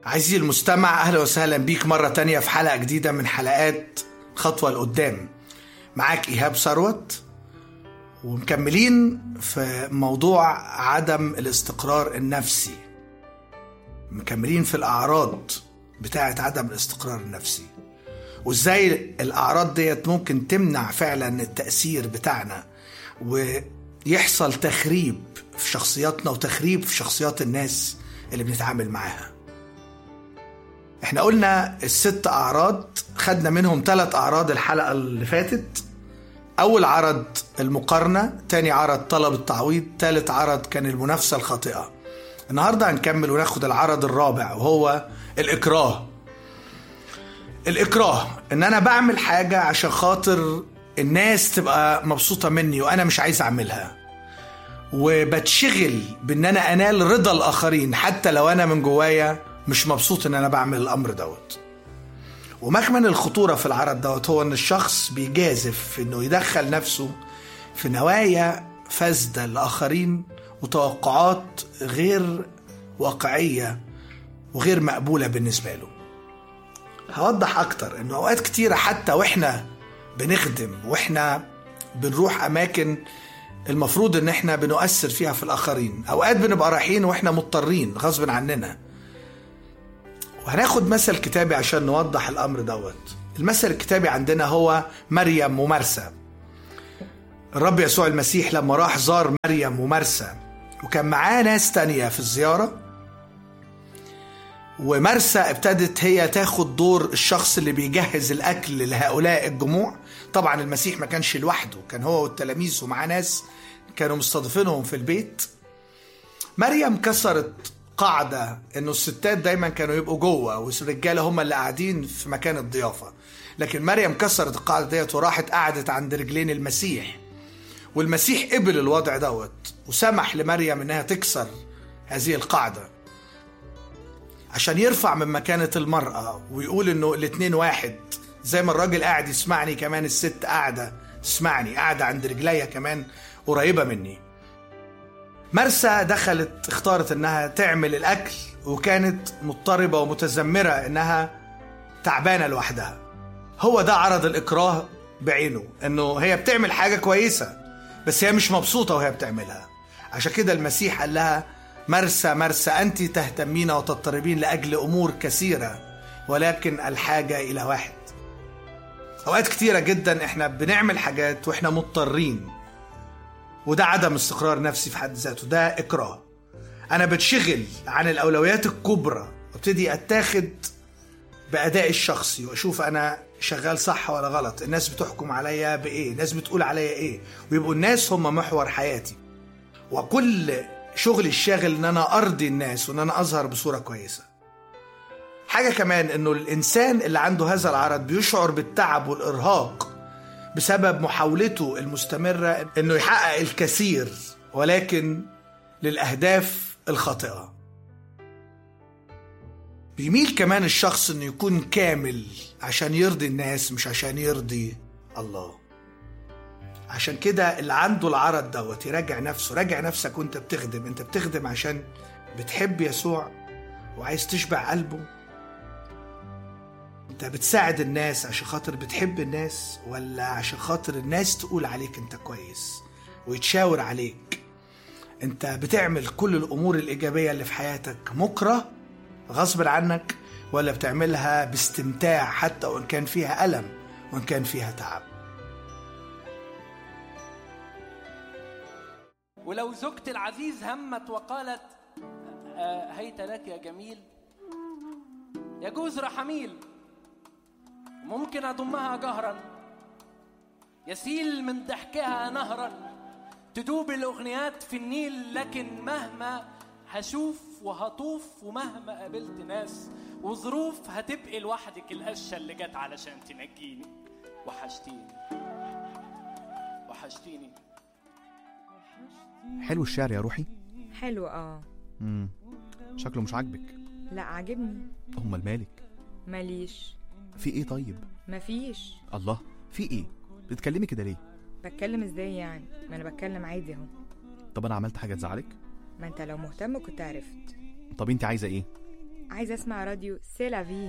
عزيزي المستمع أهلا وسهلا بيك مرة تانية في حلقة جديدة من حلقات خطوة لقدام معاك إيهاب ثروت ومكملين في موضوع عدم الاستقرار النفسي مكملين في الأعراض بتاعة عدم الاستقرار النفسي وازاي الأعراض ديت ممكن تمنع فعلا التأثير بتاعنا ويحصل تخريب في شخصياتنا وتخريب في شخصيات الناس اللي بنتعامل معاها احنا قلنا الست اعراض خدنا منهم ثلاث اعراض الحلقه اللي فاتت اول عرض المقارنه تاني عرض طلب التعويض ثالث عرض كان المنافسه الخاطئه النهارده هنكمل وناخد العرض الرابع وهو الاكراه الاكراه ان انا بعمل حاجه عشان خاطر الناس تبقى مبسوطه مني وانا مش عايز اعملها وبتشغل بان انا انال رضا الاخرين حتى لو انا من جوايا مش مبسوط ان انا بعمل الامر دوت ومكمن الخطورة في العرض دوت هو ان الشخص بيجازف في انه يدخل نفسه في نوايا فاسدة للآخرين وتوقعات غير واقعية وغير مقبولة بالنسبة له هوضح أكتر إنه أوقات كتيرة حتى وإحنا بنخدم وإحنا بنروح أماكن المفروض إن إحنا بنؤثر فيها في الآخرين أوقات بنبقى رايحين وإحنا مضطرين غصب عننا وهناخد مثل كتابي عشان نوضح الامر دوت المثل الكتابي عندنا هو مريم ومرسى الرب يسوع المسيح لما راح زار مريم ومرسى وكان معاه ناس تانية في الزيارة ومرسى ابتدت هي تاخد دور الشخص اللي بيجهز الأكل لهؤلاء الجموع طبعا المسيح ما كانش لوحده كان هو والتلاميذ ومعاه ناس كانوا مستضيفينهم في البيت مريم كسرت قاعدة انه الستات دايما كانوا يبقوا جوه والرجالة هم اللي قاعدين في مكان الضيافة لكن مريم كسرت القاعدة ديت وراحت قعدت عند رجلين المسيح والمسيح قبل الوضع دوت وسمح لمريم انها تكسر هذه القاعدة عشان يرفع من مكانة المرأة ويقول انه الاتنين واحد زي ما الراجل قاعد يسمعني كمان الست قاعدة تسمعني قاعدة عند رجليا كمان قريبة مني مرسى دخلت اختارت انها تعمل الاكل وكانت مضطربه ومتذمره انها تعبانه لوحدها هو ده عرض الاكراه بعينه انه هي بتعمل حاجه كويسه بس هي مش مبسوطه وهي بتعملها عشان كده المسيح قال لها مرسى مرسى انت تهتمين وتضطربين لاجل امور كثيره ولكن الحاجه الى واحد اوقات كتيره جدا احنا بنعمل حاجات واحنا مضطرين وده عدم استقرار نفسي في حد ذاته ده اكراه انا بتشغل عن الاولويات الكبرى وابتدي اتاخد بادائي الشخصي واشوف انا شغال صح ولا غلط الناس بتحكم عليا بايه الناس بتقول عليا ايه ويبقوا الناس هم محور حياتي وكل شغلي الشاغل ان انا ارضي الناس وان انا اظهر بصوره كويسه حاجه كمان انه الانسان اللي عنده هذا العرض بيشعر بالتعب والارهاق بسبب محاولته المستمرة انه يحقق الكثير ولكن للأهداف الخاطئة بيميل كمان الشخص انه يكون كامل عشان يرضي الناس مش عشان يرضي الله عشان كده اللي عنده العرض دوت يراجع نفسه راجع نفسك وانت بتخدم انت بتخدم عشان بتحب يسوع وعايز تشبع قلبه انت بتساعد الناس عشان خاطر بتحب الناس ولا عشان خاطر الناس تقول عليك انت كويس ويتشاور عليك انت بتعمل كل الامور الايجابيه اللي في حياتك مكره غصب عنك ولا بتعملها باستمتاع حتى وان كان فيها الم وان كان فيها تعب ولو زوجتي العزيز همت وقالت آه، هيت لك يا جميل يجوز رحميل ممكن أضمها جهرا يسيل من ضحكها نهرا تدوب الأغنيات في النيل لكن مهما هشوف وهطوف ومهما قابلت ناس وظروف هتبقي لوحدك القشة اللي جت علشان تنجيني وحشتيني وحشتيني حلو الشعر يا روحي حلو اه امم شكله مش عاجبك لا عاجبني امال مالك ماليش في ايه طيب مفيش الله في ايه بتتكلمي كده ليه بتكلم ازاي يعني ما انا بتكلم عادي اهو طب انا عملت حاجه تزعلك ما انت لو مهتم كنت عرفت طب انت عايزه ايه عايزة اسمع راديو سيلافي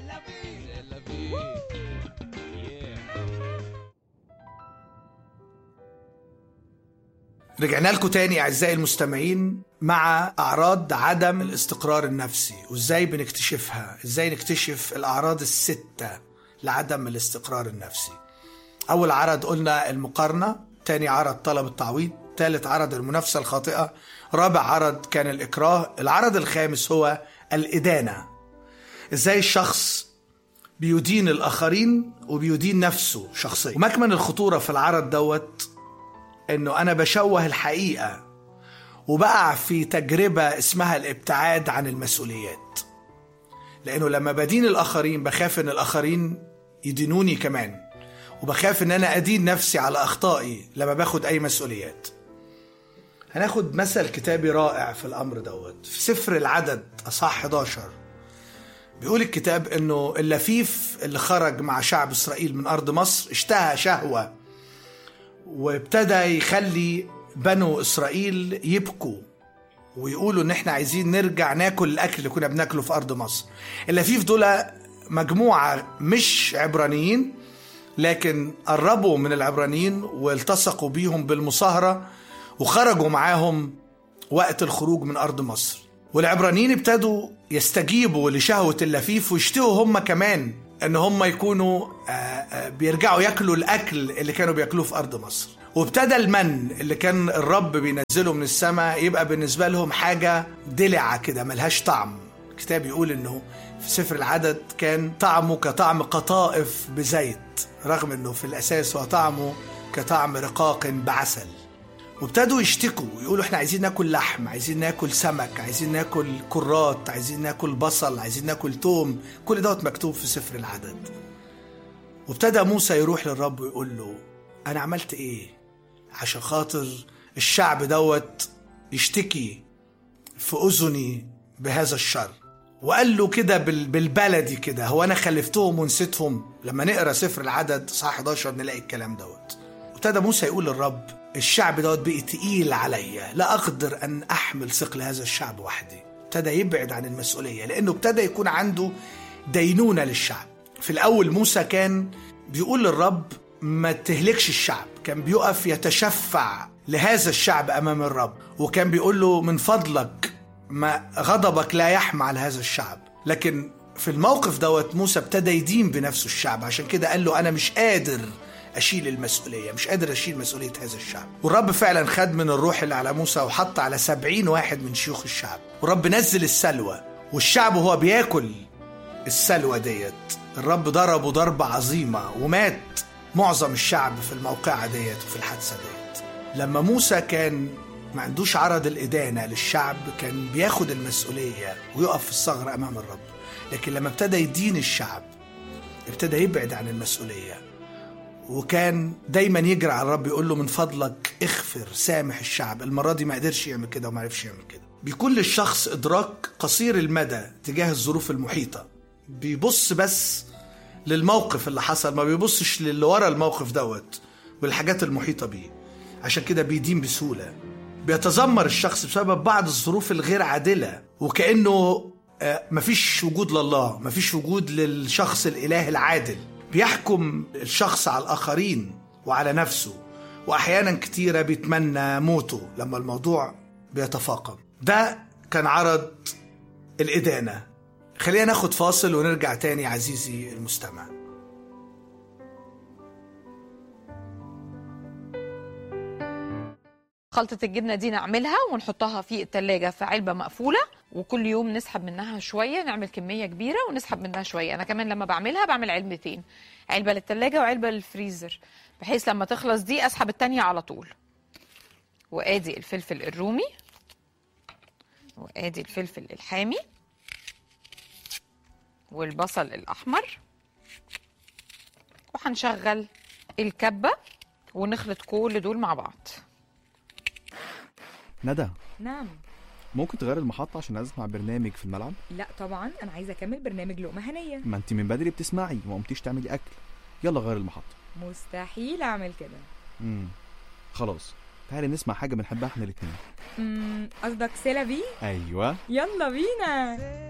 رجعنا لكم تاني اعزائي المستمعين مع اعراض عدم الاستقرار النفسي وازاي بنكتشفها ازاي نكتشف الاعراض الستة لعدم الاستقرار النفسي اول عرض قلنا المقارنة تاني عرض طلب التعويض ثالث عرض المنافسة الخاطئة رابع عرض كان الإكراه العرض الخامس هو الإدانة إزاي الشخص بيدين الآخرين وبيدين نفسه شخصيا ومكمن الخطورة في العرض دوت إنه أنا بشوه الحقيقة وبقع في تجربة اسمها الابتعاد عن المسؤوليات لأنه لما بدين الآخرين بخاف إن الآخرين يدينوني كمان وبخاف إن أنا أدين نفسي على أخطائي لما باخد أي مسؤوليات هناخد مثل كتابي رائع في الأمر دوت في سفر العدد أصحاح 11 بيقول الكتاب إنه اللفيف اللي خرج مع شعب إسرائيل من أرض مصر اشتهى شهوة وابتدى يخلي بنو إسرائيل يبكوا ويقولوا إن إحنا عايزين نرجع ناكل الأكل اللي كنا بناكله في أرض مصر اللفيف دول مجموعة مش عبرانيين لكن قربوا من العبرانيين والتصقوا بيهم بالمصاهرة وخرجوا معاهم وقت الخروج من أرض مصر والعبرانيين ابتدوا يستجيبوا لشهوة اللفيف ويشتهوا هم كمان ان هم يكونوا آه، آه، بيرجعوا ياكلوا الاكل اللي كانوا بياكلوه في ارض مصر وابتدى المن اللي كان الرب بينزله من السماء يبقى بالنسبه لهم حاجه دلعه كده ملهاش طعم الكتاب يقول انه في سفر العدد كان طعمه كطعم قطائف بزيت رغم انه في الاساس هو طعمه كطعم رقاق بعسل وابتدوا يشتكوا يقولوا احنا عايزين ناكل لحم عايزين ناكل سمك عايزين ناكل كرات عايزين ناكل بصل عايزين ناكل توم كل دوت مكتوب في سفر العدد وابتدى موسى يروح للرب ويقول له انا عملت ايه عشان خاطر الشعب دوت يشتكي في اذني بهذا الشر وقال له كده بال- بالبلدي كده هو انا خلفتهم ونسيتهم لما نقرا سفر العدد صح 11 نلاقي الكلام دوت ابتدى موسى يقول للرب الشعب دوت بقي تقيل عليا لا اقدر ان احمل ثقل هذا الشعب وحدي ابتدى يبعد عن المسؤوليه لانه ابتدى يكون عنده دينونه للشعب في الاول موسى كان بيقول للرب ما تهلكش الشعب كان بيقف يتشفع لهذا الشعب امام الرب وكان بيقول له من فضلك ما غضبك لا يحمى على هذا الشعب لكن في الموقف دوت موسى ابتدى يدين بنفسه الشعب عشان كده قال له انا مش قادر اشيل المسؤوليه مش قادر اشيل مسؤوليه هذا الشعب والرب فعلا خد من الروح اللي على موسى وحط على سبعين واحد من شيوخ الشعب والرب نزل السلوى والشعب وهو بياكل السلوى ديت الرب ضربه ضربة عظيمة ومات معظم الشعب في الموقعة ديت وفي الحادثة ديت لما موسى كان ما عندوش عرض الإدانة للشعب كان بياخد المسؤولية ويقف في الثغر أمام الرب لكن لما ابتدى يدين الشعب ابتدى يبعد عن المسؤولية وكان دايما يجري على الرب يقول له من فضلك اغفر سامح الشعب المرة دي ما قدرش يعمل كده وما عرفش يعمل كده بيكون للشخص إدراك قصير المدى تجاه الظروف المحيطة بيبص بس للموقف اللي حصل ما بيبصش للي ورا الموقف دوت والحاجات المحيطة بيه عشان كده بيدين بسهولة بيتذمر الشخص بسبب بعض الظروف الغير عادلة وكأنه آه، مفيش وجود لله مفيش وجود للشخص الإله العادل بيحكم الشخص على الآخرين وعلى نفسه وأحيانا كتيرة بيتمنى موته لما الموضوع بيتفاقم ده كان عرض الإدانة خلينا ناخد فاصل ونرجع تاني عزيزي المستمع خلطة الجبنة دي نعملها ونحطها في التلاجة في علبة مقفولة وكل يوم نسحب منها شوية نعمل كمية كبيرة ونسحب منها شوية أنا كمان لما بعملها بعمل علبتين علبة للتلاجة وعلبة للفريزر بحيث لما تخلص دي أسحب التانية على طول وآدي الفلفل الرومي وآدي الفلفل الحامي والبصل الأحمر وهنشغل الكبة ونخلط كل دول مع بعض ندى نعم ممكن تغير المحطة عشان اسمع برنامج في الملعب لا طبعا انا عايزه اكمل برنامج لقمه هنيه ما انت من بدري بتسمعي وما قمتيش تعملي اكل يلا غير المحطة مستحيل اعمل كده امم خلاص تعالي نسمع حاجة بنحبها احنا الاتنين أمم، قصدك سيلافي ايوه يلا بينا